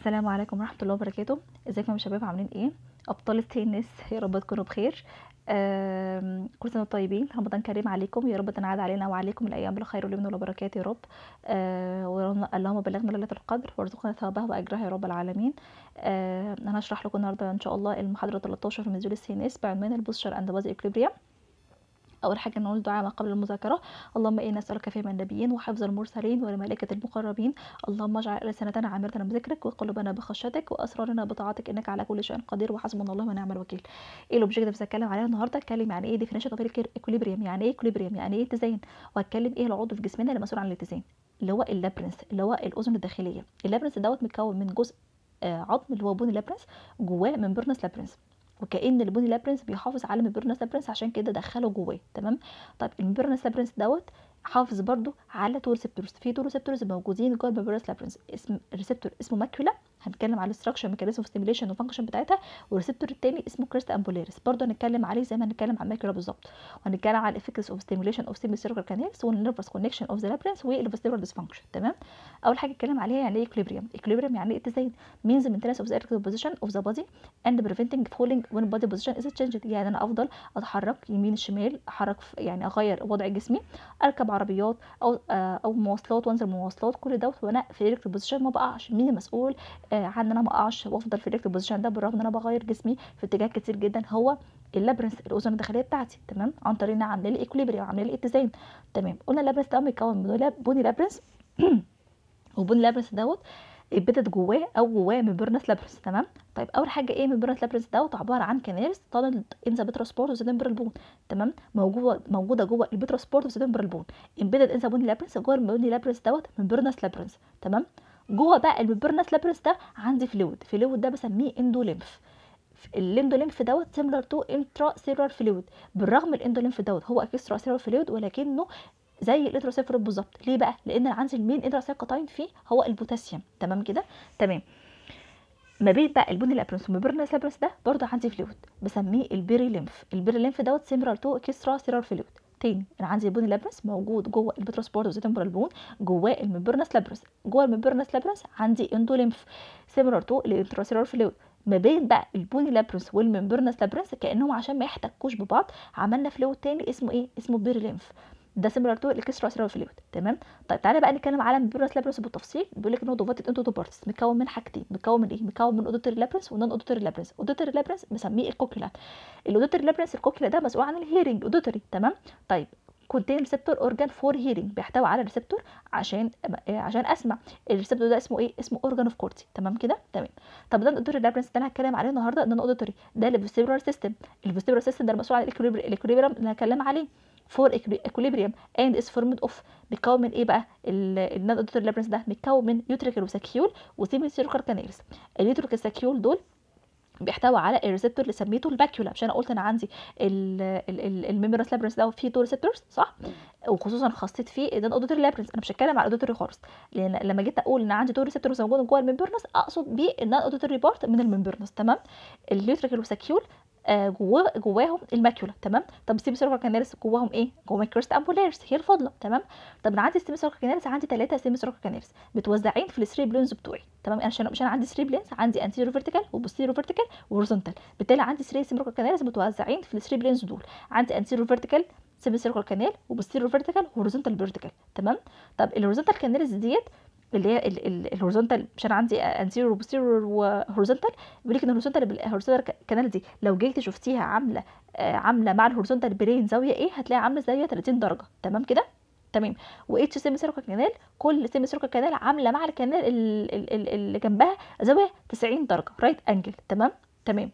السلام عليكم ورحمة الله وبركاته ازيكم يا شباب عاملين ايه ابطال التنس يا رب تكونوا بخير آم، كل سنة وانتم طيبين رمضان كريم عليكم يا رب تنعاد علينا وعليكم الايام بالخير واليمن والبركات يا رب آه، ورغم- اللهم بلغنا ليلة القدر وارزقنا ثوابها واجرها يا رب العالمين آه، انا هشرح لكم النهارده ان شاء الله المحاضرة 13 من نزول السي ان اس بعنوان البوستشر اند بازي اكليبريم اول حاجه نقول دعاء ما قبل المذاكره اللهم انا نسالك فهم النبيين وحفظ المرسلين والملائكه المقربين اللهم اجعل لسانتنا عامره بذكرك وقلوبنا بخشيتك واسرارنا بطاعتك انك على كل شيء قدير وحسبنا الله ونعم الوكيل ايه الاوبجيكتيفز هتكلم عليها النهارده اتكلم يعني ايه ديفينيشن اوف ايكوليبريم يعني ايه ايكوليبريم يعني ايه اتزان وهتكلم ايه العضو في جسمنا اللي مسؤول عن الاتزان اللي هو اللابرنس اللي هو الاذن الداخليه اللابرنس دوت متكون من جزء آه، عظم اللي هو بوني لابرنس جواه ممبرنس لابرنس وكأن البوني لابرنس بيحافظ على ممبرنس لابرنس عشان كده دخله جواه تمام طيب الممبرنس لابرنس دوت حافظ برضو على تو ريسبتورز في تو ريسبتورز موجودين جوه الممبرنس لابرنس اسم ريسبتور اسمه ماكيولا هنتكلم على الاستراكشر ميكانيزم اوف ستيميليشن وفانكشن بتاعتها والريسبتور التاني اسمه كريست امبوليرس برضه هنتكلم عليه زي ما هنتكلم عن ماكيولا بالظبط وهنتكلم على الافكتس اوف ستيميليشن اوف سيمي سيركل كانالز والنيرفس كونكشن اوف ذا لابرنس والفيستيبولار ديسفانكشن تمام اول حاجه اتكلم عليها يعني ايه equilibrium equilibrium يعني ايه اتزان means maintenance of the erectile position of the body and preventing falling when body position is changed يعني انا افضل اتحرك يمين شمال احرك في- يعني اغير وضع جسمي اركب عربيات او آه، او مواصلات وانزل مواصلات كل دوت وانا في erectile بوزيشن ما بقعش مين المسؤول آه، عن ان انا ما اقعش وافضل في erectile بوزيشن ده بالرغم ان انا بغير جسمي في اتجاهات كتير جدا هو اللابرنس الاذن الداخليه بتاعتي تمام عن طريق انها عامله لي ايكوليبريم عامله لي اتزان تمام قلنا اللابرنس ده بيتكون من لاب- بوني لابرنس وبوني لابرنس دوت اتبتت جواه او جواه ممبرنس لابرنس تمام طيب اول حاجه ايه ممبرنس لابرنس دوت عباره عن كنالز طالع ان ذا بتراسبورت وذا تمبرال بون تمام موجوده موجوده جوه البتراسبورت وذا تمبرال بون امبيدد ان ذا بوني لابرنس جوه البوني لابرنس دوت ممبرنس لابرنس تمام جوه بقى الممبرنس لابرنس ده عندي فلويد فلويد ده بسميه اندوليمف الاندوليمف دوت سيميلر تو انترا سيلولار فلويد بالرغم الاندوليمف دوت هو اكسترا سيلولار فلويد ولكنه زي الانتراسيفر بالظبط ليه بقى لان انا عندي المين انتراسيكوتاين فيه هو البوتاسيوم تمام كده تمام ما بين بقى البني لابرنس والمبرنس لابرنس ده برضه عندي فلويد بسميه البيري ليمف البيري ليمف دوت سيميلر تو اكسترا سيلولار فلويد تاني انا عندي البوني لابرنس موجود جوه البتروسبورت وزيتمبرال بون جواه الممبرنس لابرنس جوه الممبرنس لابرنس عندي اندوليمف سيميلر تو الانتراسيلولار فلويد ما بين بقى البوني لابرنس والممبرنس لابرنس كانهم عشان ما يحتكوش ببعض عملنا فلويد تاني اسمه ايه اسمه بيري ليمف ده سيميلر تو الاكسترا سيلولار فلويد تمام طيب تعالى بقى نتكلم على ممبرنس لابرنس بالتفصيل بيقول لك ان هو ديفايدد انتو تو بارتس مكون من حاجتين مكون من ايه مكون من اوديتوري لابرنس ونون اوديتوري لابرنس اوديتوري لابرنس بسميه الكوكيلا الاوديتوري لابرنس الكوكيلا ده مسؤول عن الهيرنج اوديتوري تمام طيب كونتين ريسبتور اورجان فور هيرنج بيحتوي على ريسبتور عشان آه، عشان اسمع الريسبتور ده اسمه ايه اسمه اورجان اوف كورتي تمام كده تمام طب ده الاوديتوري لابرنس ده انا هتكلم عليه النهارده ان انا اوديتوري ده الفيستيبولار سيستم الفيستيبولار سيستم ده المسؤول عن الاكوليبريم اللي هتكلم عليه فور equilibrium and is formed of بيتكون من ايه بقى النون اوديتوري لابرنس ده بيتكون من يوتريكال وساكيول وسيمي سيركل كانالز اليوتريكال ساكيول دول بيحتوي على الريسبتور اللي سميته الباكيولا عشان انا قلت انا عندي الميمورس لابرنس ده فيه تو ريسبتورز صح وخصوصا خاصيه فيه ده اوديتوري لابرنس انا مش هتكلم على اوديتوري خالص لان لما جيت اقول ان عندي تو ريسبتورز موجوده جوه الممبرنس اقصد بيه النون اوديتوري بارت من الممبرنس تمام اليوتريكال وساكيول آه، جواه جواهم الماكيولا تمام طب السيمي سيركل كانالز جواهم ايه جواهم الكريست امبولاريس هي الفاضله تمام طب انا عندي السيمي سيركل كانالز عندي ثلاثه سيمي سيركل كانالز متوزعين في الثري بلونز بتوعي تمام عشان عشان عندي 3 بلينز عندي انتيرو فيرتيكال وبوستيرو فيرتيكال وهوريزونتال بالتالي عندي 3 سيمي سيركل كانالز متوزعين في الثري بلينز دول عندي انتيرو فيرتيكال سيمي سيركل كانال وبوستيرو فيرتيكال وهوريزونتال فيرتيكال تمام طب الهوريزونتال كانالز ديت اللي هي الهوريزونتال عشان عندي انتيرور وبوستيرور وهوريزونتال بيقول لك ان الهوريزونتال الهوريزونتال كانال دي لو جيتي شفتيها عامله آه، عامله مع الهوريزونتال برين زاويه ايه هتلاقي عامله زاويه 30 درجه تمام كده تمام واتش سيمي سيركل كانال كل سيمي سيركل كانال عامله مع الكانال ال- ال- ال- اللي جنبها زاويه 90 درجه رايت انجل تمام تمام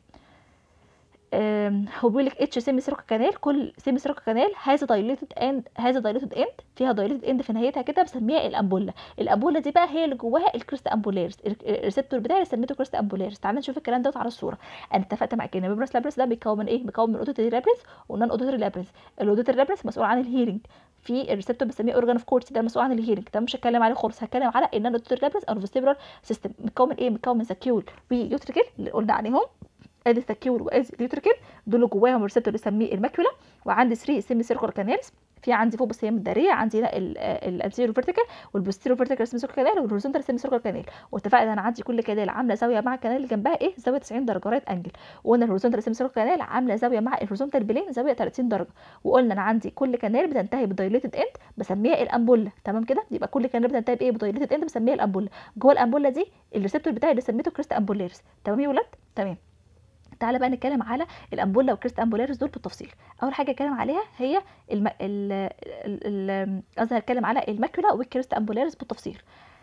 آم، هو بيقول لك اتش سيمي سيركل كانال كل سيمي سيركل كانال هاز دايليتد اند هاز دايليتد اند فيها دايليتد اند في نهايتها كده بسميها الامبولا الامبولا دي بقى هي اللي جواها الكريست امبولاريس الريسبتور بتاعي اللي سميته كريست امبولاريس تعالى نشوف الكلام دوت على الصوره انا اتفقت معاك ان البيبرس لابرس ده بيتكون من ايه بيتكون من اوديتوري لابرس ونون اوديتوري لابرس الاوديتوري لابرس مسؤول عن الهيرنج في الريسبتور بنسميه اورجان اوف كورتي ده مسؤول عن الهيرنج ده مش هتكلم عليه خالص هتكلم على النون اوديتوري لابرس او الفيستيبولار سيستم متكون من ايه متكون من ساكيول ويوتريكل اللي قلنا عليهم ادي الساكيول وادي اليوتريكل دول جواهم ريسبتور بنسميه الماكيولا وعندي 3 سيمي سيركل كانالز في عندي فوق بس هي متداريه عندي هنا الانتيريور فيرتيكال والبوستيريور فيرتيكال سيمي سيركل كانال والهوريزونتال سيمي سيركل كانال واتفقنا ان انا عندي كل كانال عامله زاويه مع الكانال اللي جنبها ايه زاويه 90 درجه رايت انجل وقلنا الهوريزونتال سيمي سيركل كانال عامله زاويه مع الهوريزونتال بلين زاويه 30 درجه وقلنا انا عندي كل كانال بتنتهي بدايليتد اند بسميها الامبوله تمام كده يبقى كل كانال بتنتهي بايه بدايليتد اند بسميها الامبوله جوه الامبوله دي الريسبتور بتاعي اللي سميته كريست امبوليرس تمام يا ولاد تمام تعالى بقى نتكلم على الامبولا والكريست امبولاريس دول بالتفصيل اول حاجه اتكلم عليها هي الم... ال ال قصدي هتكلم على الماكولا والكريست امبولاريس بالتفصيل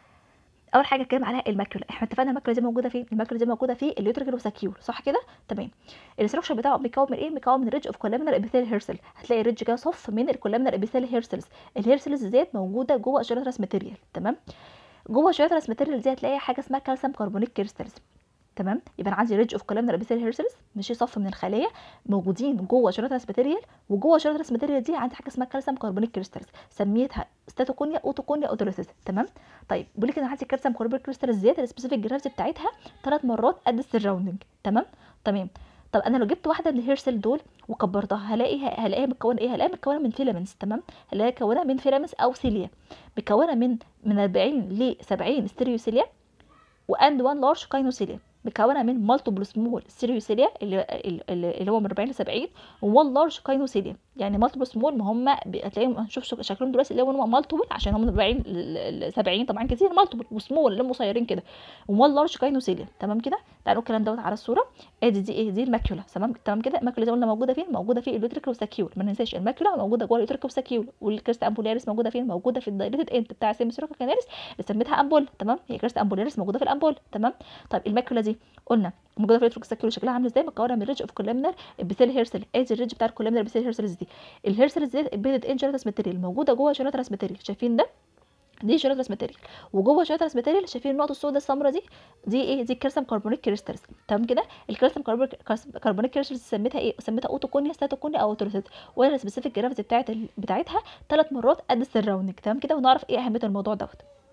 اول حاجه اتكلم عليها الماكولا احنا اتفقنا الماكولا دي موجوده فين الماكولا دي موجوده في اليوتريكال وساكيور صح كده تمام الاستراكشر بتاعه بيكون من ايه بيكون من ريدج اوف كولامينر ابيثيل هيرسل هتلاقي ريدج كده صف من الكولامينر ابيثيل هيرسلز الهيرسلز ديت موجوده جوه الجيراترس ماتيريال تمام جوه الجيراترس ماتيريال دي هتلاقي حاجه اسمها كالسيوم كربونيك كريستالز تمام يبقى انا عندي ريدج اوف كولامنر ابيثيل هيرسلز ماشي صف من الخلايا موجودين جوه شريطرس ماتيريال وجوه شريطرس ماتيريال دي عندي حاجه اسمها كالسيوم كربونيك كريستالز سميتها ستاتوكونيا اوتوكونيا اوتوليسيس تمام طيب بيقول لك انا عندي كالسيوم كربونيك كريستالز زياده السبيسيفيك جرافيتي بتاعتها ثلاث مرات قد السراوندنج تمام تمام طب انا لو جبت واحده من الهيرسل دول وكبرتها هلاقيها هلاقيها متكونه ايه هلاقيها متكونه من فيلامنتس تمام هلاقيها متكونه من فيلامنتس او سيليا متكونه من من 40 ل 70 ستيريوسيليا واند وان لارج كاينوسيليا مكونه من مالتيبل سمول سيريوسيليا اللي, اللي هو من 40 ل 70 وون لارج كاينوسيليا يعني مالتيبل سمول ما هم هتلاقيهم هنشوف شكلهم دلوقتي اللي هم مالتيبل عشان هم من 40 ل 70 طبعا كتير مالتيبل وسمول اللي هم قصيرين كده وون لارج كاينوسيليا تمام كده تعالوا الكلام دوت على الصوره ادي دي ايه دي الماكيولا تمام تمام كده الماكيولا دي قلنا موجوده فين موجوده في اليوتريكال وساكيول ما ننساش الماكيولا موجوده جوه اليوتريكال وساكيول والكريست امبولاريس موجوده فين موجوده في الدايليتد اند بتاع السيمي كاناليس اللي سميتها امبول تمام هي كريست امبولاريس موجوده في الامبول تمام طيب الماكيولا دي قلنا موجوده في اليوتريكال وساكيول شكلها عامل ازاي مكونه من ريدج اوف كولامنر بيثيل هيرسل ادي الريدج بتاع الكولامنر بيثيل هيرسلز دي الهيرسلز دي امبيدد ان جيراتس ماتيريال موجوده جوه جيراتس ماتيريال شايفين ده دي جيراتس ماتيريال وجوه جيراتس ماتيريال شايفين النقطه السوداء السمراء دي دي ايه دي كالسيوم كربونيك كريستالز تمام كده الكالسيوم كربونيك كريستالز سميتها ايه سميتها اوتوكونيا ستاتوكونيا او اوتوريثيت وانا السبيسيفيك جرافيتي بتاعت بتاعتها ثلاث مرات قد السراوندنج تمام كده ونعرف ايه اهميه الموضوع دوت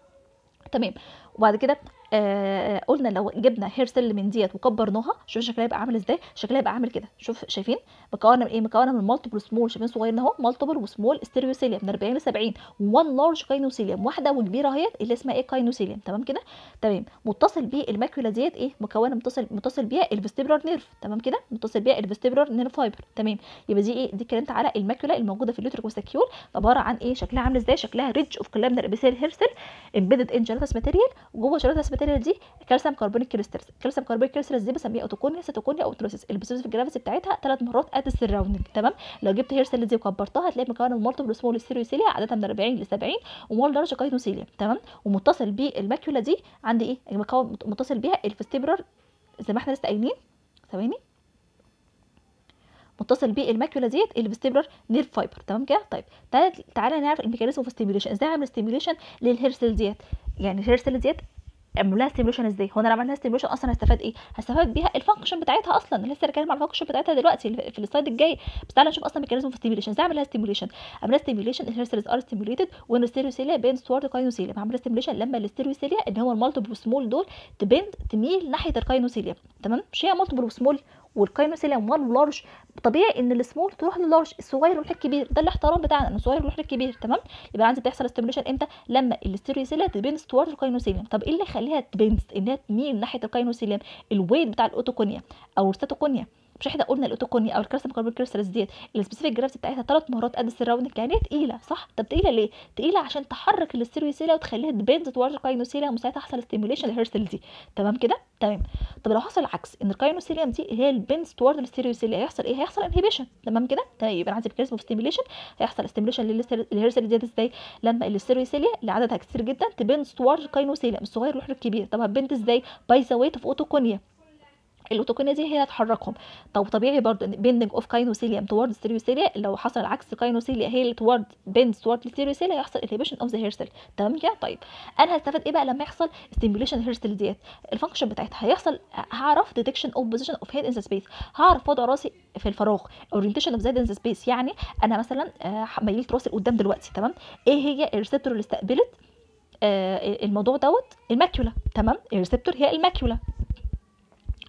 تمام وبعد كده آه قلنا لو جبنا هير سيل من ديت وكبرناها شوف شكلها يبقى عامل ازاي شكلها يبقى عامل كده شوف شايفين مكونه من ايه مكونه من مالتيبل سمول شايفين صغيرين اهو مالتيبل وسمول ستيريوسيليوم من 40 ل 70 وان لارج كاينوسيليوم واحده وكبيره اهي اللي اسمها ايه كاينوسيليوم تمام كده تمام متصل بيه الماكيولا ديت ايه مكونه متصل متصل بيها الفيستيبولار نيرف تمام كده متصل بيها الفيستيبولار نيرف فايبر تمام يبقى دي ايه دي اتكلمت على الماكيولا الموجوده في اليوتريك وساكيول عباره عن ايه شكلها عامل ازاي شكلها ريدج اوف كولامنر ابيثيل هيرسل امبيدد ان جيراتس ماتيريال وجوه جيراتس ماتيريال دي كالسيوم كربونيك كريستالز الكالسيوم كربونيك كريستالز دي بسميها اوتوكونيا ستوكونيا او تروسيس البيسيفيك جرافيتي بتاعتها ثلاث مرات قد السراوندنج تمام لو جبت هير سيل دي وكبرتها هتلاقي مكونه من مالتيبل سمول ستيريوسيليا عددها من 40 ل 70 ومول درجه كاينوسيليا تمام ومتصل بالماكيولا دي عندي ايه مكون متصل بيها الفستيبرر زي ما احنا لسه قايلين ثواني متصل بيه الماكيولا ديت الفستيبولار نيرف فايبر تمام كده طيب تعالى تعالى نعرف الميكانيزم اوف ستيميوليشن ازاي اعمل ستيميوليشن للهير سيل ديت يعني الهير سيل ديت اعمل لها ستيميوليشن ازاي هو انا لو عملت لها ستيميوليشن اصلا هستفاد ايه هستفاد بيها الفانكشن بتاعتها اصلا لسه هنتكلم على الفانكشن بتاعتها دلوقتي في السلايد الجاي بس تعالى نشوف اصلا ميكانيزم اوف ستيميوليشن ازاي اعمل لها ستيميوليشن اعمل لها ستيميوليشن الهير سيلز ار ستيميوليتد وان الستيريوسيليا بين توارد كاينوسيليا بعمل لها ستيميوليشن لما الستيريوسيليا اللي هو المالتيبل وسمول دول تبند تميل ناحيه الكاينوسيليا تمام مش هي مالتيبل وسمول والكاينوسيليوم وان لارج طبيعي ان السمول تروح للارج الصغير يروح للكبير ده الاحترام بتاعنا ان الصغير يروح للكبير تمام يبقى عندي بيحصل ستيميوليشن امتى لما الاستيريوسيليا تبينز توارد الكاينوسيليوم طب ايه اللي يخليها تبينز انها تميل ناحيه الكاينوسيليوم الويت بتاع الاوتوكونيا او الستاتوكونيا مش احنا قلنا الاوتوكونيا او الكالسيوم كاربون كريستالز ديت السبيسيفيك جرافيتي بتاعتها ثلاث مرات قد السراوندنج يعني تقيله صح طب تقيله ليه تقيله عشان تحرك الاستيريوسيليا وتخليها تبيند توارد الكاينوسيليا وساعتها يحصل ستيميوليشن للهيرسل دي تمام كده تمام طب لو حصل العكس ان الكاينوسيليوم دي هي البيند توارد الاستيريوسيليا هيحصل ايه هيحصل انهبيشن تمام كده تمام يبقى عندي ميكانيزم اوف ستيميوليشن هيحصل ستيميوليشن للهيرسل ديت ازاي لما الاستيريوسيليا اللي عددها كتير جدا تبيند توارد الكاينوسيليا الصغير يروح للكبير طب هتبيند ازاي باي ذا ويت اوف اوتوكونيا الاوتوكونيا دي هي هتحركهم طب طبيعي برضه ان بيندنج اوف كاينوسيليوم توارد ستيريوسيليا لو حصل العكس كاينوسيليا هي اللي توارد بيندز توارد الستيريوسيليا يحصل انهبيشن اوف ذا هير سيل تمام كده طيب انا هستفاد ايه بقى لما يحصل ستيميوليشن هير سيل ديت الفانكشن بتاعتها هيحصل هعرف ديتكشن اوف بوزيشن اوف هيد ان ذا سبيس هعرف وضع راسي في الفراغ اورينتيشن اوف زاد ان ذا سبيس يعني انا مثلا ميلت راسي لقدام دلوقتي تمام ايه هي الريسبتور اللي استقبلت آه الموضوع دوت الماكيولا تمام الريسبتور هي الماكيولا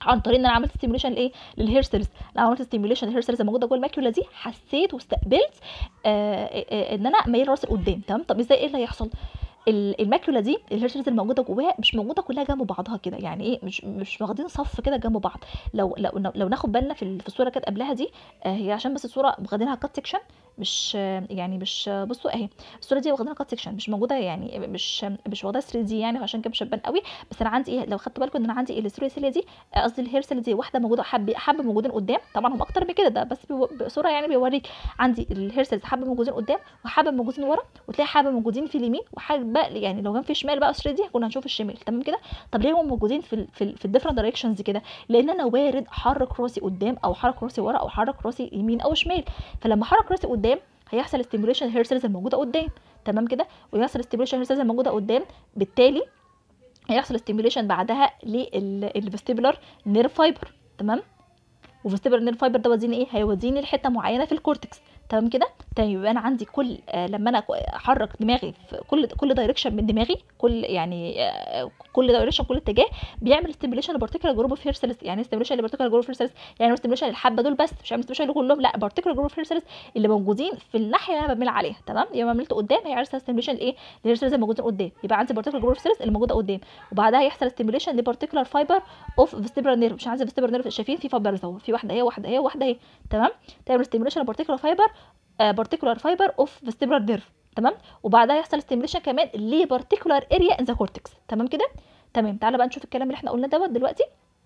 عن طريق ان انا عملت ستيميوليشن لايه للهير سيلز لو عملت ستيميوليشن للهير سيلز الموجوده جوه الماكيولا دي حسيت واستقبلت آه آه ان انا مايل راسي قدام تمام طب ازاي ايه اللي هيحصل ال- الماكيولا دي الهير سيلز الموجوده جواها مش موجوده كلها جنب بعضها كده يعني ايه مش مش واخدين صف كده جنب بعض لو لو لو ناخد بالنا في ال- في الصوره كانت قبلها دي آه هي عشان بس الصوره واخدينها كات سيكشن مش آه يعني مش آه بصوا اهي الصوره دي واخدينها كات سيكشن مش موجوده يعني مش مش واخدها 3 دي يعني عشان كده مش هتبان قوي بس انا عندي ايه لو خدتوا بالكم ان انا عندي الستوري سيليا دي آه، قصدي الهير سيل دي واحده موجوده حب حبه موجودين قدام طبعا هم اكتر من كده ده بس بيو- بصوره يعني بيوريك عندي الهير سيلز حبه موجودين قدام وحبه موجودين ورا وتلاقي حبه موجودين في اليمين وحبه يعني لو كان في شمال بقى 3 دي كنا هنشوف الشمال تمام كده طب ليه هم موجودين في ال في, ال في الديفرنت دايركشنز كده لان انا وارد احرك راسي قدام او احرك راسي ورا او احرك راسي يمين او شمال فلما احرك راسي قدام هيحصل ستيميوليشن هير سيلز الموجوده قدام تمام كده ويحصل ستيميوليشن هير سيلز الموجوده قدام بالتالي هيحصل ستيميوليشن بعدها للفستيبولار نير فايبر تمام وفستيبولار نير فايبر ده وديني ايه هيوديني لحته معينه في الكورتكس تمام كده تمام يبقى انا عندي كل آه لما انا احرك دماغي في كل كل دايركشن من دماغي كل يعني آه كل دايركشن كل اتجاه بيعمل ستيميوليشن لبارتيكولار جروب اوف هير سيلز يعني ستيميوليشن لبارتيكولار جروب اوف هير سيلز يعني ستيميوليشن للحبه دول بس مش عامل ستيميوليشن لكلهم لا بارتيكولار جروب اوف هير سيلز اللي موجودين في الناحيه اللي انا بعمل عليها تمام يبقى عملت قدام هيعمل ستيميوليشن لايه للهير سيلز الموجودين قدام يبقى عندي بارتيكولار جروب اوف سيلز اللي موجوده قدام وبعدها يحصل ستيميوليشن لبارتيكولار فايبر اوف فيستيبولار نيرف مش عندي فيستيبولار نيرف شايفين في فايبرز اهو في واحده اهي واحده اهي واحده اهي تمام تعمل ستيميوليشن لبارتيكولار فايبر بارتيكولار فايبر اوف فيستيبولار نيرف تمام وبعدها يحصل ستيميوليشن كمان لبارتيكولار اريا ان ذا كورتكس تمام كده تمام تعالى بقى نشوف الكلام اللي احنا قلناه دوت دلوقتي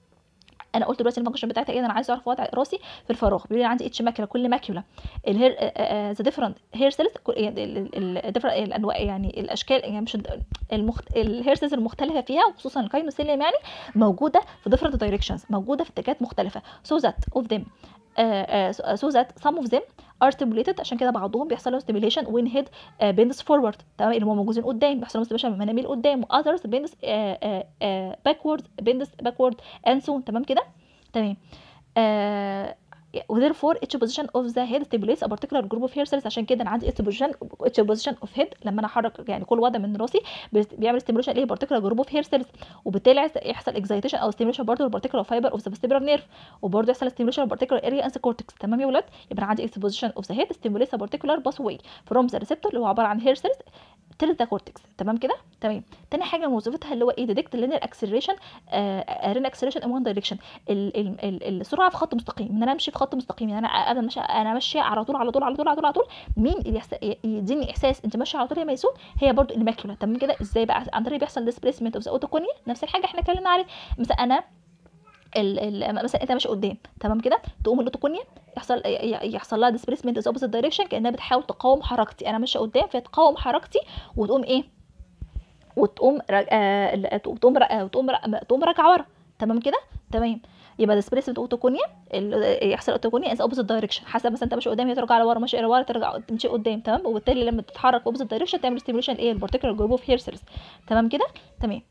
انا قلت دلوقتي الفانكشن بتاعتها ايه انا عايز اعرف وضع راسي في الفراغ بيقول لي عندي اتش ماكيولا كل ماكيولا الهير ذا ديفرنت هير سيلز الانواع يعني الاشكال يعني مش المخت... الهير سيلز المختلفه فيها وخصوصا الكاينوسيليوم يعني موجوده في ديفرنت دايركشنز موجوده في اتجاهات مختلفه so that of them uh, uh, so that some of them are stimulated عشان كده بعضهم بيحصل له stimulation when head uh, bends forward تمام اللي هم موجودين قدام بيحصل لهم stimulation لما نميل قدام others bends uh, uh, uh, backwards bends backward and so on تمام كده تمام uh, وtherefore each position of the head stimulates a particular group of hair cells عشان كده انا عندي each position each position of head لما انا احرك يعني كل وضع من راسي بيعمل stimulation لايه particular group of hair cells وبالتالي يحصل excitation او stimulation برضه للparticular fiber of the vestibular nerve وبرضه يحصل stimulation للparticular area in the cortex تمام يا ولاد يبقى انا عندي each position of the head stimulates a particular pathway from the receptor اللي هو عباره عن hair cells till the cortex تمام كده تمام تاني حاجه وظيفتها اللي هو ايه detect linear acceleration آه linear acceleration in one direction ال ال ال السرعه في خط مستقيم ان انا امشي في خط مستقيم يعني انا انا ماشيه انا ماشيه على طول على طول على طول على طول على طول مين اللي يحس... يديني احساس انت ماشيه على طول يا ميسون هي برضو الماكيولا تمام كده ازاي بقى عن طريق بيحصل displacement of the اوتوكونيا نفس الحاجه احنا اتكلمنا عليه مثلا انا ال ال مثلا انت ماشي قدام تمام كده تقوم الاوتوكونيا يحصل يحصل لها ديسبيسمنت از اوبوزيت دايركشن كانها بتحاول تقاوم حركتي انا ماشيه قدام فتقاوم حركتي وتقوم ايه وتقوم رج... آه... وتقوم ر... وتقوم ر... تقوم راجعه ورا تمام كده تمام يبقى ديسبيسمنت اوتوكونيا يحصل اوتوكونيا از اوبوزيت دايركشن حسب مثلا انت ماشي قدام هي ترجع لورا ماشي لورا ترجع تمشي قدام تمام وبالتالي لما تتحرك اوبوزيت دايركشن تعمل ستيميوليشن ايه البارتيكولار جروب اوف هير سيلز تمام كده تمام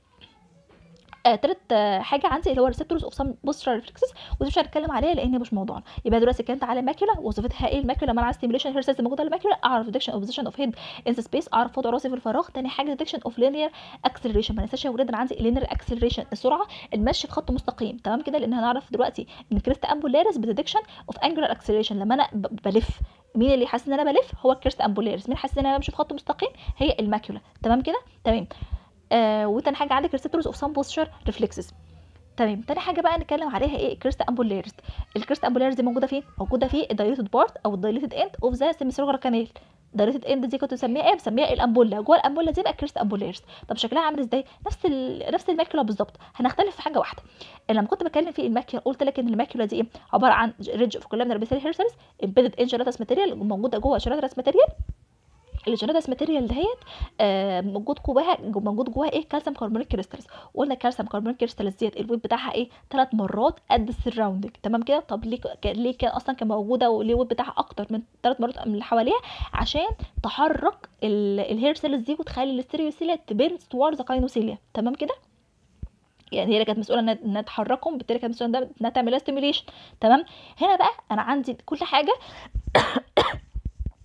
آه تالت آه حاجه عندي اللي هو ريسبتورز اوف سام بوسترال ريفلكسز ودي مش هنتكلم عليها لان هي مش موضوعنا يبقى دلوقتي اتكلمت على الماكيولا وظيفتها ايه الماكيولا لما انا عايز ستيميوليشن هير سيلز موجوده على الماكيولا اعرف ديتكشن اوف بوزيشن اوف هيد ان سبيس اعرف وضع راسي في الفراغ تاني حاجه ديتكشن اوف لينير اكسلريشن ما ننساش يا ولاد انا عندي لينير اكسلريشن السرعه المشي في خط مستقيم تمام كده لان هنعرف دلوقتي ان كريست امبولاريس بديتكشن اوف انجلر اكسلريشن لما انا بلف مين اللي حاسس ان انا بلف هو الكريست امبولاريس مين حاسس ان انا بمشي في خط مستقيم هي الماكيولا تمام كده تمام آه وتاني حاجه عندك ريسبتورز اوف سام بوستشر ريفلكسز تمام تاني حاجه بقى نتكلم عليها ايه الكريست امبولاريس الكريست امبولاريس دي موجوده فين موجوده في الدايليتد بارت او الدايليتد اند اوف ذا سيميسيرجر كانال دايليتد اند دي كنت بسميها ايه بسميها الامبولا جوه الامبولا دي بقى كريست امبولاريس طب شكلها عامل ازاي نفس ال... نفس الماكيولا بالظبط هنختلف في حاجه واحده لما كنت بتكلم في الماكيولا قلت لك ان الماكيولا دي ايه عباره عن ريدج اوف كولامنر بيسيل هير سيلز امبيدد ان جيلاتس ماتيريال موجوده جوه جيلاتس ماتيريال الجينيتس ماتيريال دهيت آه موجود جواها موجود جواها ايه كالسيوم كربونيك كريستالز قلنا الكالسيوم كربونيك كريستالز ديت الويت بتاعها ايه ثلاث مرات قد السراوندنج تمام كده طب ليه ليه كان اصلا كان موجوده وليه الويت بتاعها اكتر من ثلاث مرات من اللي حواليها عشان تحرك الهير سيلز دي وتخلي الاستريوسيليا تبيرد توارد ذا كاينوسيليا تمام كده يعني هي اللي كانت مسؤوله انها تحركهم بالتالي كانت مسؤوله انها تعمل لها ستيميوليشن تمام هنا بقى انا عندي كل حاجه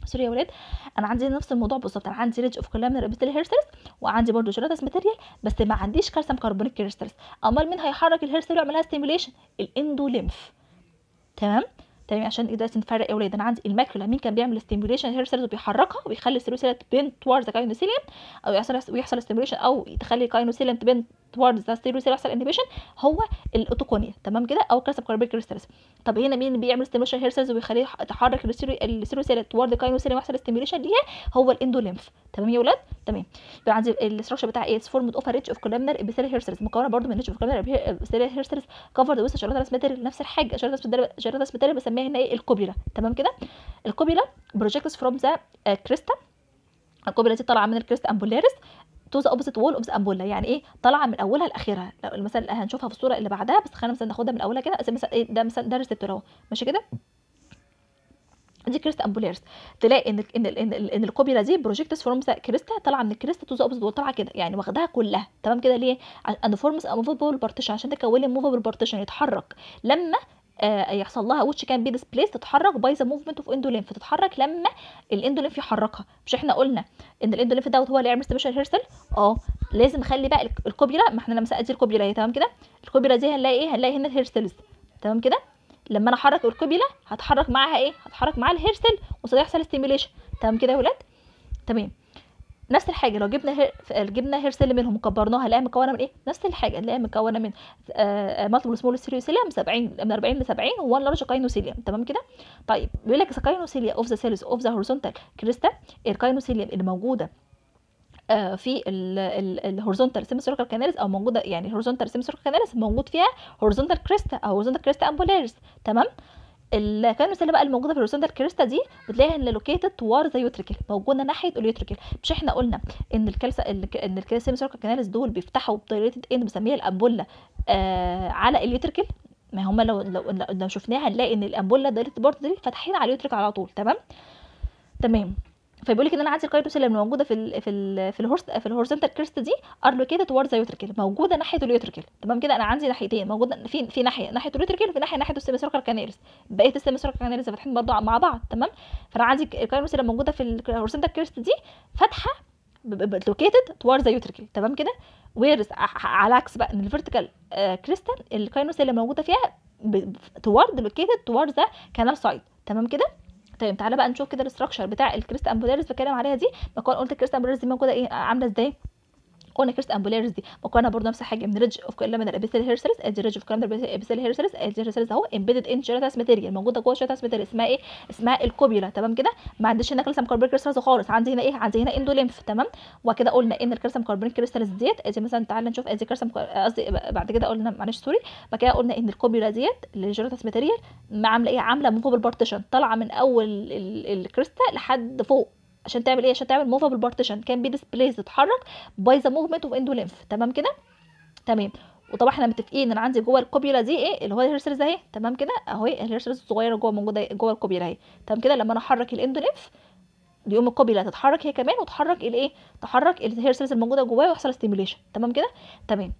سوري يا ولاد انا عندي نفس الموضوع بالظبط انا عندي ريدج اوف كولامنر ابيثيليال هير سيلز وعندي برضو جيراتس ماتيريال بس ما عنديش كالسيوم كربونيك كريستالز امال مين هيحرك الهير سيل ويعمل لها ستيميوليشن الاندوليمف تمام تمام عشان دلوقتي نفرق يا ولاد انا عندي الماكرولا مين كان بيعمل ستيميوليشن هير سيلز وبيحركها ويخلي السيلوسيلا تبين توارز كاينوسيليوم او يحصل ويحصل ستيميوليشن او تخلي الكاينوسيليوم تبين توارز ذا ستيلوسيلا يحصل انهبيشن هو الاوتوكونيا تمام كده او كالسيوم كربونيك كريستالز طب هنا مين بيعمل ستيميوليشن هير سيلز ويخليه تحرك السيلوسيلا توارد الكاينوسيليوم ويحصل ستيميوليشن ليها هو الاندوليمف تمام يا ولاد تمام يبقى عندي الاستراكشر بتاع ايه فورمد اوف ريتش اوف كولامنر ابيثيليال هير سيلز مكونه برضو من ريتش اوف كولامنر ابيثيليال هير سيلز كفرد وسط شريطه ماتيريال نفس الحاجه شريطه شريطه ماتيريال بسميها هنا ايه الكوبيلا تمام كده الكوبيلا بروجيكتس فروم ذا كريستا الكوبيلا دي طالعه من الكريستا امبولاريس تو ذا اوبوزيت وول اوف ذا امبولا يعني ايه طالعه من اولها لاخرها لو مثلا هنشوفها في الصوره اللي بعدها بس خلينا مثلا ناخدها من اولها كده مثلا ايه ده مثلا ده ريسبتور اهو ماشي كده دي كريستا امبوليرز تلاقي ان ان ان, إن الكوبيلا دي بروجيكتس فروم ذا كريستا طالعه من الكريستا تو ذا اوبوزيت وول طالعه كده يعني واخداها كلها تمام كده ليه اند فورمز موفبل بارتيشن عشان تكون لي موفبل بارتيشن يتحرك لما آه يحصل لها وش كان بي ديسبليس تتحرك باي ذا موفمنت اوف اندولينف تتحرك لما الاندولينف يحركها مش احنا قلنا ان الاندولينف دوت هو اللي يعمل ستيميشن هيرسل اه لازم نخلي بقى الكوبيلا ما احنا لما دي الكوبيلا هي تمام كده الكوبيلا دي هنلاقي ايه هنلاقي هنا الهيرسلز تمام كده لما انا احرك الكوبيلا هتحرك معاها ايه هتحرك معاها الهيرسل وسيحصل ستيميوليشن تمام كده يا ولاد تمام نفس الحاجه لو جبنا هير... جبنا هير سيل منهم وكبرناها نلاقيها مكونه من ايه نفس الحاجه نلاقيها مكونه من مالتيبل سمول سيريوسيليوم 70 من 40 ل 70 وان لارج كاينوسيليوم تمام كده طيب بيقول لك كاينوسيليا اوف ذا سيلز اوف ذا هوريزونتال كريستا الكاينوسيليوم اللي موجوده آه في الهوريزونتال سيمسيركل كاناليز او موجوده يعني الهوريزونتال سيمسيركل كاناليز موجود فيها هوريزونتال كريستا او هوريزونتال كريستا امبولاريس تمام الكانوسيلا بقى الموجوده في الهوريزونتال كريستا دي بتلاقيها ان لوكيتد توار ذا يوتريكل موجوده ناحيه اليوتريكل مش احنا قلنا ان الكالسا ان السيمسيركل كاناليز دول بيفتحوا بطريقه اند بنسميها الامبولا آه على اليوتريكل ما هم لو لو لو شفناها هنلاقي ان الامبولا دايركت بورت دي فاتحين على اليوتريكل على طول تمام تمام فبيقول لك ان انا عندي الكايروسيل اللي موجوده في ال في ال في الهورس في الهورزنتال كريست دي ار لوكيتد توارز يوتريكل موجوده ناحيه اليوتريكل تمام كده انا عندي ناحيتين موجوده في في ناحيه ناحيه اليوتريكل وفي ناحيه ناحيه السيميسيركل كانالز بقيه السيميسيركل كانالز فاتحين برضه مع بعض تمام فانا عندي الكايروسيل اللي موجوده في الهورزنتال كريست دي فاتحه لوكيتد توارز يوتريكل تمام كده ويرس على عكس بقى ان الفيرتيكال كريستال الكايروسيل اللي موجوده فيها توارد لوكيتد توارز كانال سايد تمام كده طيب تعالى بقى نشوف كده الاستراكشر بتاع الكريست امبولاريس بتكلم عليها دي بكون قلت الكريست امبولاريس دي موجوده ايه عامله ازاي قلنا كريست امبولاريس دي مكونه برضه نفس الحاجه من ريدج اوف كولامينر ابيثيل هير سيلز ادي ريدج اوف كولامينر ابيثيل هير سيلز ادي هير سيلز اهو امبيدد ان جيراتاس ماتيريال موجوده جوه جيراتاس ماتيريال اسمها ايه اسمها الكوبيولا تمام كده ما عنديش هنا كالسيوم كاربونيك كريستالز خالص عندي هنا ايه عندي هنا اندوليمف تمام وكده قلنا ان الكالسيوم كاربونيك كريستالز ديت ادي مثلا تعالى نشوف ادي كالسيوم قصدي بعد كده قلنا معلش سوري بعد كده قلنا ان الكوبيولا ديت اللي جيراتاس ماتيريال عامله ايه عامله موفبل بارتيشن طالعه من اول الكريستا لحد فوق عشان تعمل ايه عشان تعمل موفابل بارتيشن كان بي ديسبليس تتحرك باي ذا موفمنت اوف اندوليمف تمام كده تمام وطبعا احنا متفقين ان عندي جوه الكوبيولا دي ايه اللي هو الهيرسلز اهي تمام كده اهو الهيرسلز الصغيره جوه موجوده جوه الكوبيولا اهي تمام كده لما انا احرك الاندوليمف يقوم الكوبيولا تتحرك هي كمان وتحرك الايه تحرك الهيرسلز الموجوده جواه ويحصل ستيميوليشن تمام كده تمام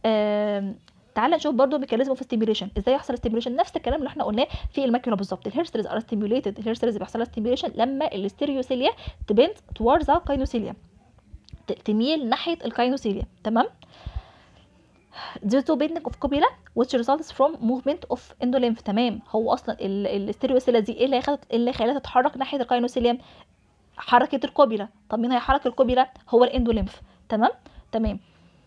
آم تعال نشوف برضو ميكانيزم اوف ستيميوليشن ازاي يحصل ستيميوليشن نفس الكلام اللي احنا قلناه في الماكيولا بالظبط الهيرسلز ار ستيميوليتد الهيرسلز بيحصل لها ستيميوليشن لما الاستيريوسيليا تبند توارز كاينوسيليا تميل ناحيه الكاينوسيليا تمام due to bending of copula which results from movement of endolymph تمام هو اصلا الاستيريوسيليا دي ايه اللي خلت اللي خلتها تتحرك ناحيه الكاينوسيليا حركه الكوبيلا طب مين هيحرك الكوبيلا هو الاندوليمف تمام تمام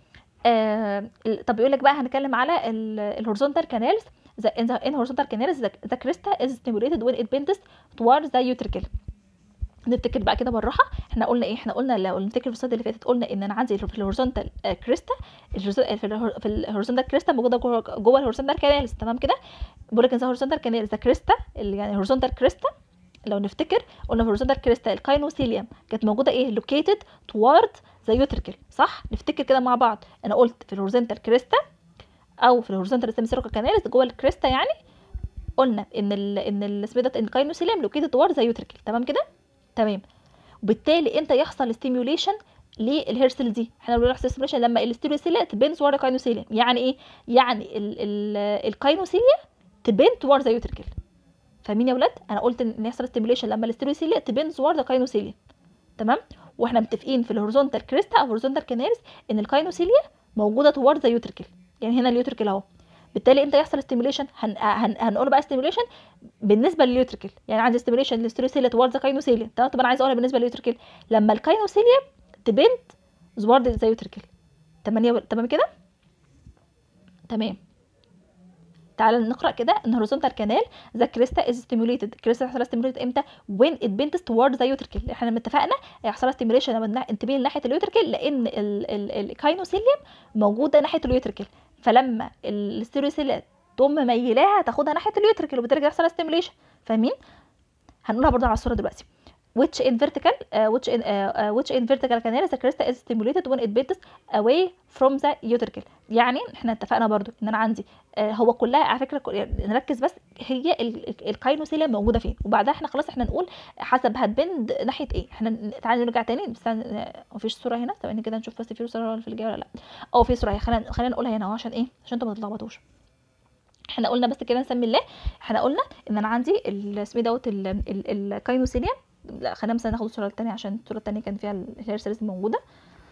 آه طب يقول لك بقى هنتكلم على الهورزونتال كانالز the in the in horizontal canals the, the cresta is stimulated when it bends towards the utricle نفتكر بقى كده بالراحه احنا قلنا ايه احنا قلنا لو نفتكر في السلايد اللي فاتت قلنا ان انا عندي في الهورزونتال كريستا في الهورزونتال كريستا موجوده جوه جوه الهورزونتال كانالز تمام كده بقول لك ان الهورزونتال كانالز ذا كريستا اللي يعني الهورزونتال كريستا لو نفتكر قلنا في الهورزونتال كريستا الكاينوسيليوم كانت موجوده ايه لوكيتد توارد ذا يوتريكل صح نفتكر كده مع بعض انا قلت في الهورزونتال كريستا او في الهورزونتال سيمسيركل كانالز جوه الكريستا يعني قلنا ان ال ان السبيدات ان الكاينوسيليوم لوكيتد توارد ذا يوتريكل تمام كده تمام وبالتالي انت يحصل ستيميوليشن للهيرسل دي احنا بنقول يحصل ستيميوليشن لما الاستيروسيليا تبين ورا الكاينوسيليا يعني ايه يعني ال ال الكاينوسيليا تبين ورا ذا يوتريكل فاهمين يا ولاد انا قلت ان يحصل ستيميوليشن لما الاستيروسيليا تبين توارد ذا كاينوسيليا تمام واحنا متفقين في الهوريزونتال كريستا او هوريزونتال كانالز ان الكاينوسيليا موجوده توارد ذا يوتريكل يعني هنا اليوتريكل اهو بالتالي امتى يحصل ستيميوليشن هن... هن... هنقول بقى ستيميوليشن بالنسبه لليوتريكل يعني عندي ستيميوليشن للستيروسيليا توارد ذا كاينوسيليا تمام طب انا عايز اقولها بالنسبه لليوتريكل لما الكاينوسيليا تبنت توارد ذا يوتريكل تمام تمام كده تمام تعال نقرا كده ان هوريزونتال كانال ذا كريستا از ستيموليتد كريستا هيحصل ستيموليتد امتى وين ات بينتس توارد ذا يوتريكل احنا لما اتفقنا هيحصل ستيموليشن لما انتبه ناحيه اليوتريكل لان الكاينوسيليوم موجوده ناحيه اليوتريكل فلما الستيروسيليا تقوم مميلاها تاخدها ناحيه اليوتريكل وبالتالي يحصل ستيموليشن فاهمين هنقولها برضه على الصوره دلوقتي which in vertical uh, which in uh, uh, which in vertical canal the cresta is stimulated when it bends away from the utricle يعني احنا اتفقنا برضو ان انا عندي uh, هو كلها على فكره يعني نركز بس هي الكاينوسيلا موجوده فين وبعدها احنا خلاص احنا نقول حسب هتبند ناحيه ايه احنا تعالى نرجع تاني بس مفيش صوره هنا ثواني كده نشوف بس في صوره في الجايه ولا لا اه في صوره خلينا خلينا نقولها هنا اهو عشان ايه عشان انتوا ما تتلخبطوش احنا قلنا بس كده نسمي الله احنا قلنا ان انا عندي اسمه دوت الكاينوسيليا لا خلينا مثلا ناخد الصوره الثانيه عشان الصوره الثانيه كان فيها الهير سيلز موجوده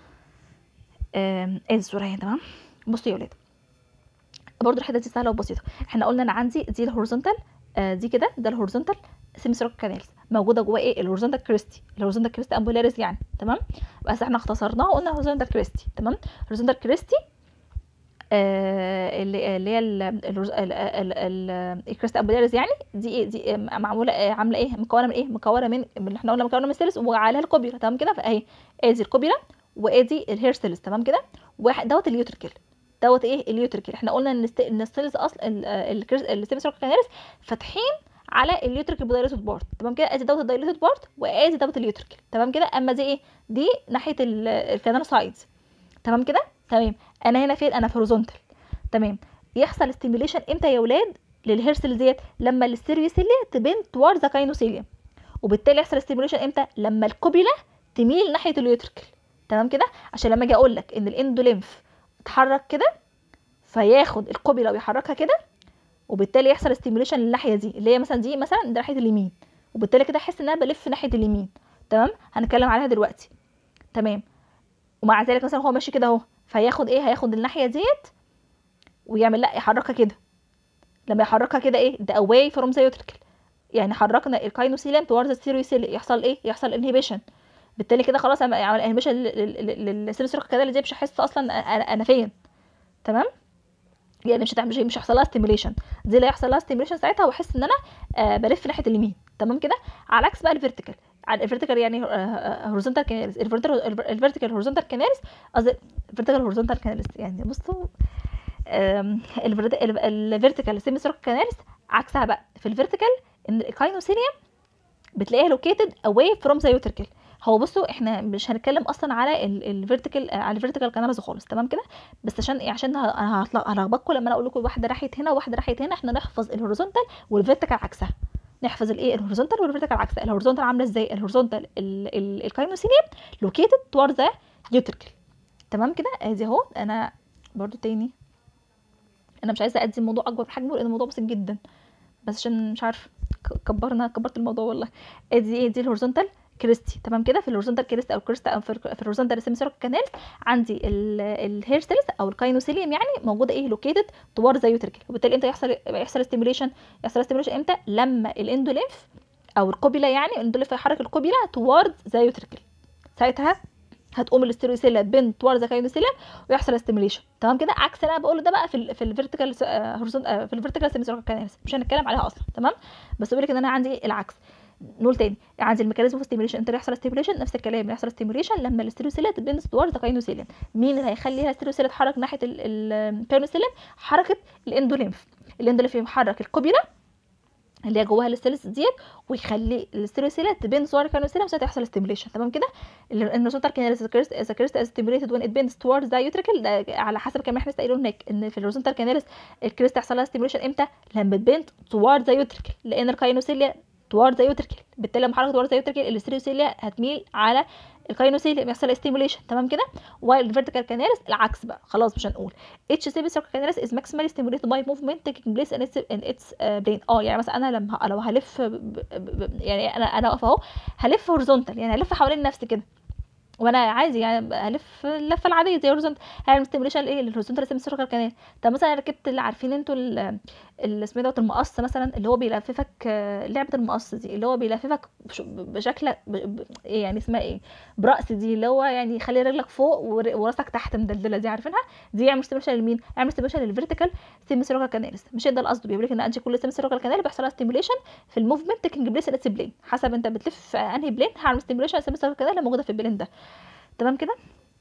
ادي الصوره هنا تمام بصوا يا ولاد برضو الحته دي سهله وبسيطه احنا قلنا انا عندي دي الهوريزونتال آه دي كده ده الهوريزونتال سيميسروك كانالز موجوده جواه ايه الهوريزونتال كريستي الهوريزونتال كريستي امبولاريس يعني تمام بس احنا اختصرناها وقلنا هوريزونتال كريستي تمام هوريزونتال كريستي آه اللي اللي هي الكريست امبولاريز يعني دي ايه دي معموله عامله ايه مكونه من ايه مكونه من اللي احنا قلنا مكونه من السيلز وعليها الكوبيلا تمام كده فاهي ادي الكوبيلا وادي الهير سيلز تمام كده واحد دوت اليوتريكل دوت ايه اليوتريكل احنا قلنا ان ان السيلز اصلا السيمستر كاناليس فاتحين على اليوتريكل بدايلوتد بارت تمام كده ادي دوت الدايلوتد بارت وادي دوت اليوتريكل تمام كده اما دي ايه دي ناحيه الكانال سايدز تمام كده تمام انا هنا فين انا في هوريزونتال تمام يحصل ستيميوليشن امتى يا ولاد للهير سيل ديت لما الستيريوسيليا تبين توارد ذا كاينوسيليا وبالتالي يحصل ستيميوليشن امتى لما الكوبيلا تميل ناحيه اليوتريكل تمام كده عشان لما اجي اقول لك ان الاندوليمف اتحرك كده فياخد الكوبيلا ويحركها كده وبالتالي يحصل ستيميوليشن للناحيه دي اللي هي مثلا دي مثلا ده ناحيه اليمين وبالتالي كده احس ان انا بلف ناحيه اليمين تمام هنتكلم عليها دلوقتي تمام ومع ذلك مثلا هو ماشي كده اهو فياخد ايه هياخد الناحيه ديت ويعمل لا يحركها كده لما يحركها كده ايه ده away from the utricle يعني حركنا الكاينوسيليم towards the stereocylia يحصل ايه يحصل انهبيشن بالتالي كده خلاص عمل انهبيشن للسيلوسيروك كده اللي دي مش هحس اصلا انا فين تمام يعني مش هتعمل مش هيحصل لها ستيميوليشن دي اللي هيحصل لها ستيميوليشن ساعتها واحس ان انا آه بلف ناحيه اليمين تمام كده على عكس بقى الفيرتيكال الفيرتيكال يعني هوريزونتال كاناليس الفيرتيكال هوريزونتال كاناليس قصدي الفيرتيكال هوريزونتال كاناليس يعني بصوا الفيرتيكال سيمي كاناليس عكسها بقى في الفيرتيكال ان الكاينوسيليوم بتلاقيها لوكيتد اواي فروم ذا يوتركل هو بصوا احنا مش هنتكلم اصلا على الفيرتيكال على الفيرتيكال كانالز خالص تمام كده بس عشان ايه عشان انا هلخبطكم لما انا اقول لكم واحده راحت هنا وواحده راحت هنا احنا نحفظ الهوريزونتال والفيرتيكال عكسها نحفظ الايه الهوريزونتال والفيرتيكال عكسها الهوريزونتال عامله ازاي الهوريزونتال الكاينوسيليوم لوكيتد توارد ذا يوتركل تمام كده ادي اهو انا برضو تاني انا مش عايزه ادي الموضوع اكبر من حجمه لان الموضوع بسيط جدا بس عشان مش عارف كبرنا كبرت الموضوع والله ادي ايه دي الهوريزونتال كريستي تمام كده في الهوريزونتال كريست او كريست او في الهوريزونتال سيمسيرك كانال عندي الهير سيلز او الكاينوسيليوم يعني موجوده ايه لوكيتد توار ذا يوتريكل وبالتالي امتى يحصل يحصل ستيميوليشن يحصل ستيميوليشن امتى لما الاندوليمف او الكوبيلا يعني الاندوليمف يحرك الكوبيلا توارد ذا يوتريكل ساعتها هتقوم الاستيروسيلا بين توارد ذا كاينوسيليوم ويحصل ستيميوليشن تمام كده عكس اللي انا بقوله ده بقى في ال في الفيرتيكال في الفيرتيكال سيمسيرك كاناليس مش هنتكلم عليها اصلا تمام بس بقول لك ان انا عندي العكس نقول تاني عندي الميكانيزم اوف ستيميوليشن امتى يحصل ستيميوليشن نفس الكلام يحصل ستيميوليشن لما الاستيروسيلا تبين توارد ذا كاينوسيليوم مين اللي هيخليها الاستيروسيلا تتحرك ناحيه الكاينوسيليوم حركه الاندوليمف الاندوليمف يحرك الكوبيلا اللي هي جواها الستيلز ديت ويخلي الستيروسيلا تبين صور الكانوسيلا ساعتها يحصل ستيميوليشن تمام كده النوزوتال كاناليس ذاكرت از ستيميوليتد وين ات بينز توارد ذا يوتريكل ده على حسب كمان احنا لسه قايلين هناك ان في الهوريزونتال كاناليس الكريست يحصل لها ستيميوليشن امتى لما تبين توارد ذا يوتريكل لان الكاينوسيلا توارد ذا يوتريكل بالتالي لما حركت توارد ذا يوتريكل الستيروسيلا هتميل على الكاينوسيليوم يحصل ستيموليشن تمام كده وايل الفيرتيكال كاناليس العكس بقى خلاص مش هنقول اتش سي بي سيركل كاناليس از ماكسيمالي ستيموليتد باي موفمنت تيكينج بليس ان اتس ان اتس برين اه يعني مثلا انا لما لو هلف ب... ب... ب... يعني انا انا واقفه اهو هلف هورزونتال يعني هلف حوالين نفسي كده وانا عادي يعني هلف اللفه العاديه زي هورزونتال هعمل ستيموليشن ايه للهورزونتال سيمي سيركل كانال طب مثلا أنا ركبت اللي عارفين انتوا ال- ال- اسمه إيه دوت المقص مثلا اللي هو بيلففك آه، لعبه المقص دي اللي هو بيلففك بش- بشكل ب... ب... إيه يعني اسمها ايه براس دي اللي هو يعني يخلي رجلك فوق ور- وراسك تحت مدلدله دي عارفينها دي يعمل ستيموليشن لمين يعمل ستيموليشن للفيرتيكال سيمي سيركل كانالز مش ده القصد بيقول لك ان انت كل سيمي سيركل كانال بيحصل لها ستيموليشن في الموفمنت تيكنج بليس اتس بلين حسب انت بتلف في انهي بلين هعمل ستيموليشن سيمي سيركل كانال اللي موجوده في البلين ده تمام كده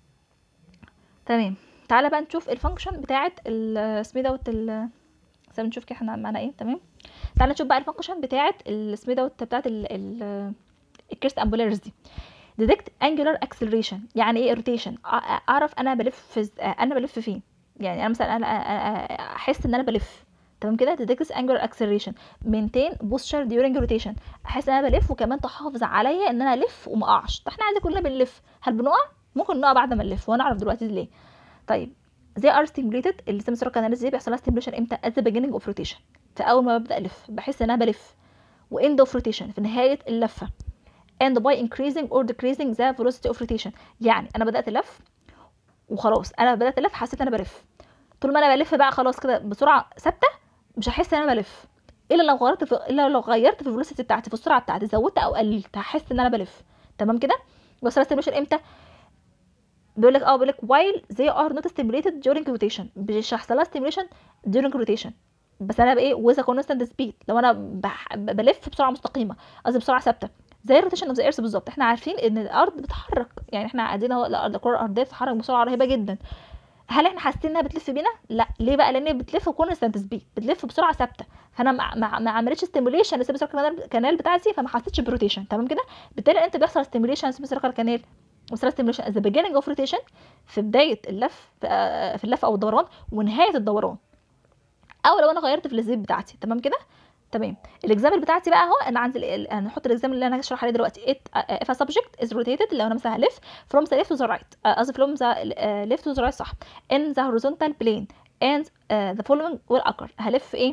تمام تعالى بقى نشوف الفانكشن بتاعه ال- اسمه إيه دوت ال استنى نشوف كده احنا معانا ايه تمام تعالى نشوف بقى الفانكشن بتاعه ال- اسمه إيه دوت بتاعه ال ال الكيرست امبولارز دي detect angular acceleration يعني ايه rotation أ- اعرف انا بلف في انا بلف فين يعني انا مثلا انا أنا- أنا احس ان انا بلف تمام كده detect angular acceleration maintain posture during rotation احس ان انا بلف وكمان تحافظ عليا ان انا الف وما اقعش طب احنا عايزين كلنا بنلف هل بنقع ممكن نقع بعد ما نلف وهنعرف دلوقتي ليه طيب they are stimulated السيمستر كاناليز دي بيحصل لها stimulation امتى at the beginning of rotation في اول ما ببدا الف بحس ان انا بلف و end of rotation في نهايه اللفه and by increasing or decreasing the velocity of rotation يعني انا بدات الف وخلاص انا بدات الف حسيت ان انا بلف طول ما انا بلف بقى خلاص كده بسرعه ثابته مش هحس ان انا بلف الا لو غيرت في الا لو غيرت في الفيلوسيتي بتاعتي في السرعه بتاعتي زودت او قللت هحس ان انا بلف تمام كده بس ستيميوليشن امتى بيقول لك اه بيقول لك while they are not stimulated during rotation مش هيحصل لها stimulation during rotation بس انا بايه with a constant speed لو انا بح... بلف بسرعه مستقيمه قصدي بسرعه ثابته زي الروتيشن اوف ذا ايرث بالظبط احنا عارفين ان الارض بتتحرك يعني احنا قاعدين اهو الارض الكره الارضيه بتتحرك بسرعه رهيبه جدا هل احنا حاسين انها بتلف بينا لا ليه بقى لان هي بتلف كونستانت سبيد بتلف بسرعه ثابته فانا ما ما ما عملتش ستيموليشن للسيمي كانال كانال بتاعتي فما حسيتش بروتيشن تمام كده بالتالي انت بيحصل ستيموليشن للسيمي كانال بيحصل ستيموليشن at the beginning of rotation في بدايه اللف في اللف او الدوران ونهايه الدوران او لو انا غيرت في الزيت بتاعتي تمام كده تمام الاكزامبل بتاعتي بقى اهو انا عندي ال- هنحط الاكزامبل اللي انا هشرح عليه دلوقتي it if a subject is rotated لو انا مثلا هلف from the left to the right آه، قصدي from the آه، left to the right صح in the horizontal plane and uh, the following will occur هلف ايه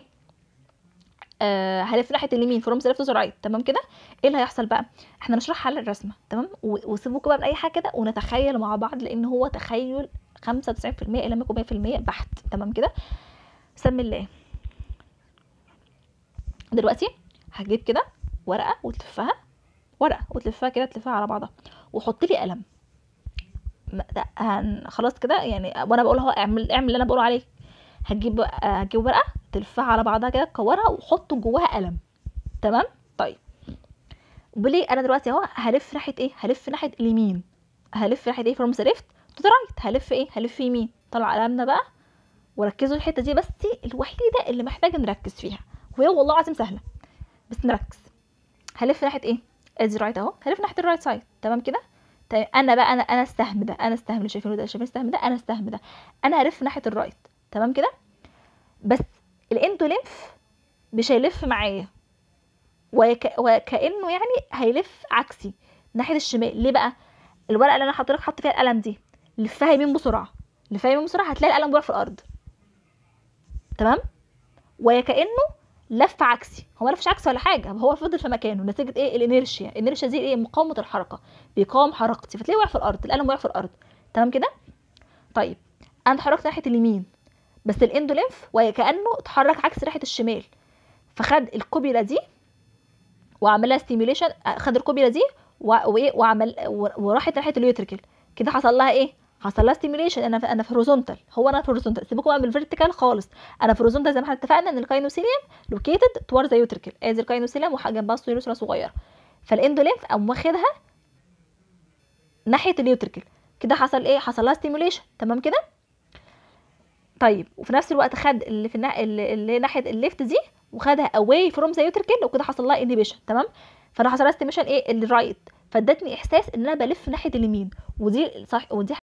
آه هلف ناحيه اليمين from the left to the right تمام كده ايه اللي هيحصل بقى احنا نشرحها على الرسمه تمام و- وسيبوكوا بقى من اي حاجه كده ونتخيل مع بعض لان هو تخيل 95% الى ما يكون 100% بحت تمام كده سمي الله دلوقتي هجيب كده ورقه وتلفها ورقه وتلفها كده تلفها على بعضها وحط لي قلم ما- ده هن- خلاص كده يعني وانا بقول اهو اعمل اعمل اللي انا بقوله عليه هتجيب آه، هتجيب ورقه تلفها على بعضها كده تكورها وحط جواها قلم تمام طيب بلي انا دلوقتي اهو هلف ناحيه ايه هلف ناحيه اليمين هلف ناحيه ايه فروم ذا ليفت تو ذا رايت هلف ايه هلف يمين طلع قلمنا بقى وركزوا الحته دي بس دي الوحيده اللي محتاجه نركز فيها وهي والله العظيم سهله بس نركز هلف ناحيه ايه ادي رايت اهو هلف ناحيه الرايت سايد تمام كده طيب انا بقى انا انا السهم ده انا السهم اللي شايفينه ده شايفين السهم ده انا السهم ده انا هلف ناحيه الرايت تمام كده بس الاندو لينف مش هيلف معايا وك... وكانه يعني هيلف عكسي ناحيه الشمال ليه بقى الورقه اللي انا حاطط لك حط فيها القلم دي لفها يمين بسرعه لفها يمين بسرعه هتلاقي القلم وقع في الارض تمام وكانه لف عكسي هو ما لفش عكسي ولا حاجه هو فضل في مكانه نتيجه ايه الانيرشيا الانيرشيا دي ايه مقاومه الحركه بيقاوم حركتي فتلاقيه وقع في الارض القلم وقع في الارض تمام كده طيب انا اتحركت ناحيه اليمين بس الاندولينف وكانه اتحرك عكس ناحيه الشمال فخد الكوبيلا دي وعمل لها ستيميوليشن خد الكوبيلا دي و- وايه وعمل و- وراحت ناحيه اليوتريكل كده حصل لها ايه حصل لها ستيميوليشن انا في انا في هوريزونتال هو انا في هوريزونتال سيبكم بقى من الفيرتيكال خالص انا في هوريزونتال زي ما احنا اتفقنا ان الكاينوسيليوم لوكيتد توارد ذا يوتريكل ادي الكاينوسيليوم وجنبها ستيروسلا صغيره فالاندولينف قام واخدها ناحيه اليوتريكل كده حصل ايه حصل لها ستيميوليشن تمام كده طيب وفي نفس الوقت خد اللي في النا... اللي اللي ناحيه الليفت دي وخدها اواي فروم ذا يوتريكل وكده حصل لها انهبيشن تمام فانا حصل لها ستيميشن ايه الرايت فادتني احساس ان انا بلف ناحيه اليمين ودي صح ودي